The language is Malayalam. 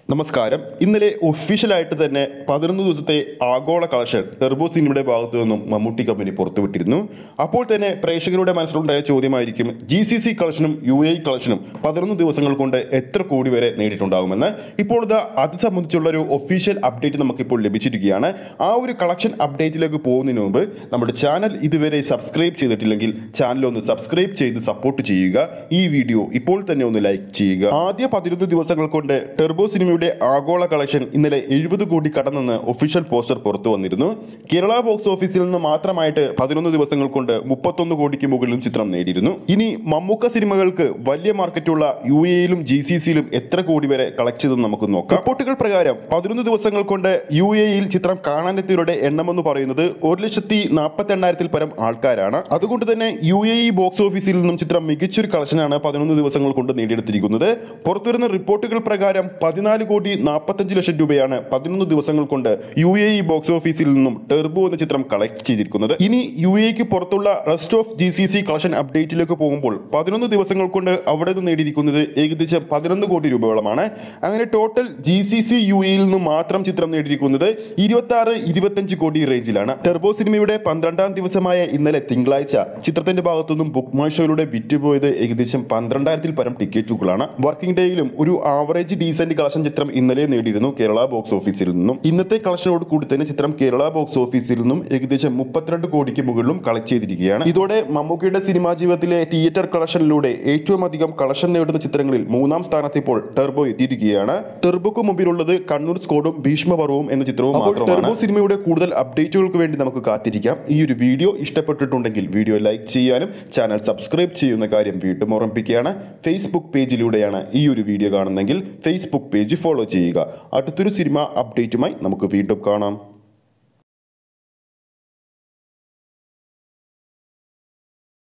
നമസ്കാരം ഇന്നലെ ഒഫീഷ്യലായിട്ട് തന്നെ പതിനൊന്ന് ദിവസത്തെ ആഗോള കളക്ഷൻ ടെർബോ സിനിമയുടെ ഭാഗത്തു നിന്നും മമ്മൂട്ടി കമ്പനി പുറത്തുവിട്ടിരുന്നു അപ്പോൾ തന്നെ പ്രേക്ഷകരുടെ മനസ്സിലുണ്ടായ ചോദ്യമായിരിക്കും ജി സി സി കളക്ഷനും യു എ കളക്ഷനും പതിനൊന്ന് ദിവസങ്ങൾ കൊണ്ട് എത്ര കോടി വരെ നേടിയിട്ടുണ്ടാകുമെന്ന് ഇപ്പോൾ ഇത് അത് സംബന്ധിച്ചുള്ള ഒരു ഒഫീഷ്യൽ അപ്ഡേറ്റ് നമുക്കിപ്പോൾ ലഭിച്ചിരിക്കുകയാണ് ആ ഒരു കളക്ഷൻ അപ്ഡേറ്റിലേക്ക് പോകുന്നതിന് മുമ്പ് നമ്മുടെ ചാനൽ ഇതുവരെ സബ്സ്ക്രൈബ് ചെയ്തിട്ടില്ലെങ്കിൽ ചാനൽ ഒന്ന് സബ്സ്ക്രൈബ് ചെയ്ത് സപ്പോർട്ട് ചെയ്യുക ഈ വീഡിയോ ഇപ്പോൾ തന്നെ ഒന്ന് ലൈക്ക് ചെയ്യുക ആദ്യ പതിനൊന്ന് ദിവസങ്ങൾ കൊണ്ട് ടെർബോ സിനിമയുടെ ആഗോള കളക്ഷൻ ഇന്നലെ എഴുപത് കോടി കടന്നെന്ന് ഒഫീഷ്യൽ പോസ്റ്റർ പുറത്തു വന്നിരുന്നു കേരള ബോക്സ് ഓഫീസിൽ നിന്ന് മാത്രമായിട്ട് പതിനൊന്ന് ദിവസങ്ങൾ കൊണ്ട് മുപ്പത്തൊന്ന് കോടിക്ക് മുകളിലും ചിത്രം നേടിയിരുന്നു ഇനി മമ്മൂക്ക സിനിമകൾക്ക് വലിയ മാർക്കറ്റുള്ള യു എയിലും ജി സി സിയിലും എത്ര കോടി വരെ കളക്ട് ചെയ്തെന്ന് നമുക്ക് നോക്കാം റിപ്പോർട്ടുകൾ പ്രകാരം പതിനൊന്ന് ദിവസങ്ങൾ കൊണ്ട് യു എയിൽ ചിത്രം കാണാനെത്തിയവരുടെ എണ്ണമെന്ന് പറയുന്നത് ഒരു ലക്ഷത്തി നാൽപ്പത്തി എണ്ണായിരത്തിൽ പരം ആൾക്കാരാണ് അതുകൊണ്ട് തന്നെ യു എ ഇ ബോക്സ് ഓഫീസിൽ നിന്നും ചിത്രം മികച്ചൊരു കളക്ഷനാണ് പതിനൊന്ന് ദിവസങ്ങൾ കൊണ്ട് നേടിയെടുത്തിരിക്കുന്നത് പുറത്തുവരുന്ന റിപ്പോർട്ടുകൾ പ്രകാരം പതിനാല് കോടി നാൽപ്പത്തഞ്ച് ലക്ഷം രൂപയാണ് പതിനൊന്ന് ദിവസങ്ങൾ കൊണ്ട് യു എ ഇ ബോക്സ് ഓഫീസിൽ നിന്നും ടെർബോ എന്ന ചിത്രം കളക്ട് ചെയ്തിരിക്കുന്നത് ഇനി യു എക്ക് പുറത്തുള്ള rest of G C C collection അപ്ഡേറ്റിലേക്ക് പോകുമ്പോൾ പതിനൊന്ന് ദിവസങ്ങൾ കൊണ്ട് അവിടെ നിന്ന് നേടിയിരിക്കുന്നത് ഏകദേശം പതിനൊന്ന് കോടി രൂപയോളമാണ് അങ്ങനെ total G C C U എയിൽ നിന്നും മാത്രം ചിത്രം നേടിയിരിക്കുന്നത് ഇരുപത്തി ആറ് ഇരുപത്തഞ്ച് കോടി റേഞ്ചിലാണ് ടെർബോ സിനിമയുടെ പന്ത്രണ്ടാം ദിവസമായ ഇന്നലെ തിങ്കളാഴ്ച ചിത്രത്തിന്റെ ഭാഗത്തുനിന്നും ബുക്ക് മൈ ഷോയിലൂടെ വിറ്റുപോയത് ഏകദേശം പന്ത്രണ്ടായിരത്തിൽ പരം ടിക്കറ്റുകളാണ് വർക്കിംഗ് ഡേയിലും ഒരു ആവറേജ് ഡീസന്റ് കളക്ഷൻ ചിത്രം ഇന്നലെ നേടിയിരുന്നു കേരള ബോക്സ് ഓഫീസിൽ നിന്നും ഇന്നത്തെ കളക്ഷനോട് കൂടി തന്നെ ചിത്രം കേരള ബോക്സ് ഓഫീസിൽ നിന്നും ഏകദേശം മുപ്പത്തിരണ്ട് കോടിക്ക് മുകളിലും കളക്ട് ചെയ്തിരിക്കുകയാണ് ഇതോടെ മമ്മൂക്കയുടെ സിനിമാ ജീവിതത്തിലെ തിയേറ്റർ കളക്ഷനിലൂടെ ഏറ്റവും അധികം കളക്ഷൻ നേടുന്ന ചിത്രങ്ങളിൽ മൂന്നാം സ്ഥാനത്ത് ഇപ്പോൾ ടെർബോ എത്തിയിരിക്കുകയാണ് ടെർബോക്ക് മുമ്പിലുള്ളത് കണ്ണൂർ സ്കോഡും ഭീഷ്മപർവവും എന്ന ചിത്രവും മാത്രമാണ് ടെർബോ സിനിമയുടെ കൂടുതൽ അപ്ഡേറ്റുകൾക്ക് വേണ്ടി നമുക്ക് കാത്തിരിക്കാം ഈ ഒരു വീഡിയോ ഇഷ്ടപ്പെട്ടിട്ടുണ്ടെങ്കിൽ വീഡിയോ ലൈക്ക് ചെയ്യാനും ചാനൽ സബ്സ്ക്രൈബ് ചെയ്യുന്ന കാര്യം വീണ്ടും ഓർമ്മിപ്പിക്കുകയാണ് ഫേസ്ബുക്ക് പേജിലൂടെയാണ് ഈ ഒരു വീഡിയോ കാണുന്നതെങ്കിൽ ഫേസ്ബുക്ക് പേജ് ഫോളോ ചെയ്യുക അടുത്തൊരു സിനിമ അപ്ഡേറ്റുമായി നമുക്ക് വീണ്ടും കാണാം